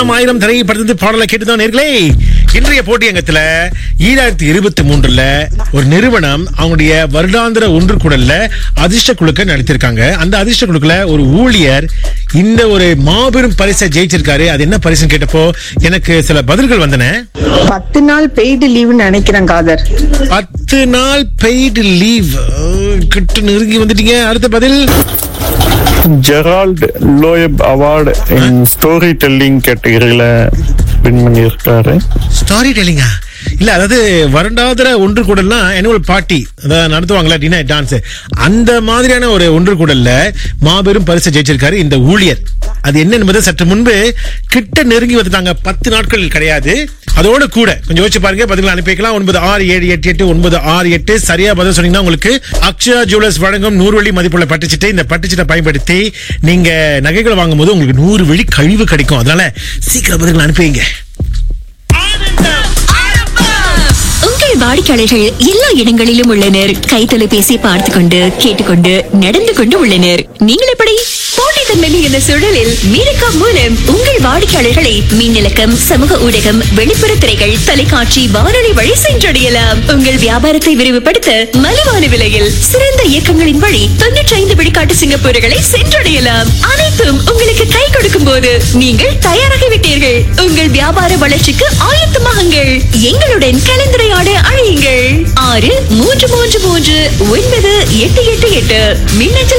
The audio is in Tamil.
காலம் ஆயிரம் திரைப்படத்து பாடலை கேட்டுதான் நேர்களே இன்றைய போட்டியங்கத்துல ஈராயிரத்தி இருபத்தி மூன்றுல ஒரு நிறுவனம் அவங்களுடைய வருடாந்திர ஒன்று கூடல்ல அதிர்ஷ்ட குழுக்க நடத்திருக்காங்க அந்த அதிர்ஷ்ட குழுக்குல ஒரு ஊழியர் இந்த ஒரு மாபெரும் பரிசை ஜெயிச்சிருக்காரு அது என்ன பரிசுன்னு கேட்டப்போ எனக்கு சில பதில்கள் வந்தன பத்து நாள் பெய்டு லீவுன்னு நினைக்கிறேன் காதர் பத்து நாள் பெய்டு லீவ் கிட்ட நெருங்கி வந்துட்டீங்க அடுத்த பதில் Gerald Loeb award in story telling கேட்டகரியில வின் பண்ணியிருக்காரு ஸ்டாரி டெல்லிங்கா இல்ல அதாவது வருடாந்திர ஒன்று கூடல்லாம் annual பார்ட்டி அதாவது நடத்துவாங்களா டின்னர் டான்ஸ் அந்த மாதிரியான ஒரு ஒன்று கூடல்ல மாபெரும் பரிசு ஜெயிச்சிருக்காரு இந்த ஊழியர் அது என்ன என்பதை சற்று முன்பு கிட்ட நெருங்கி வந்துட்டாங்க பத்து நாட்கள் கிடையாது அதோட கூட கொஞ்சம் யோசிச்சு பாருங்க பதில் அனுப்பி வைக்கலாம் ஒன்பது ஆறு ஏழு எட்டு எட்டு ஒன்பது ஆறு எட்டு சரியா பதில் சொன்னீங்கன்னா உங்களுக்கு அக்ஷயா ஜுவல்லர்ஸ் வழங்கும் நூறு வெள்ளி மதிப்புள்ள பட்டுச்சீட்டை இந்த பட்டுச்சீட்டை பயன்படுத்தி நீங்க நகைகளை வாங்கும்போது உங்களுக்கு நூறு வெள்ளி கழிவு கிடைக்கும் அதனால சீக்கிரம் பதில் அனுப்பி வைங்க உங்கள் வாடிக்கையாளர்கள் எல்லா இடங்களிலும் உள்ளனர் கை தொலைபேசி பார்த்து கொண்டு கேட்டுக்கொண்டு நடந்து கொண்டு உள்ளனர் நீங்கள் எப்படி போட்டித்தன்மை மிகுந்த சூழலில் மீரக்கா மூலம் உங்கள் வாடிக்கையாளர்களை மின்னலக்கம் சமூக ஊடகம் வெளிப்புற திரைகள் தொலைக்காட்சி வானொலி வழி சென்றடையலாம் உங்கள் வியாபாரத்தை விரிவுபடுத்த மலிவான விலையில் சிறந்த இயக்கங்களின் வழி தொன்னூற்றி ஐந்து விழுக்காட்டு சிங்கப்பூர்களை சென்றடையலாம் அனைத்தும் உங்களுக்கு கை கொடுக்கும் போது நீங்கள் தயாராகிவிட்டீர்கள் உங்கள் வியாபார வளர்ச்சிக்கு ஆயத்தமாகுங்கள் எங்களுடன் கலந்துரையாட அழையுங்கள் ஆறு மூன்று மூன்று மூன்று ஒன்பது எட்டு எட்டு எட்டு மின்னஞ்சல்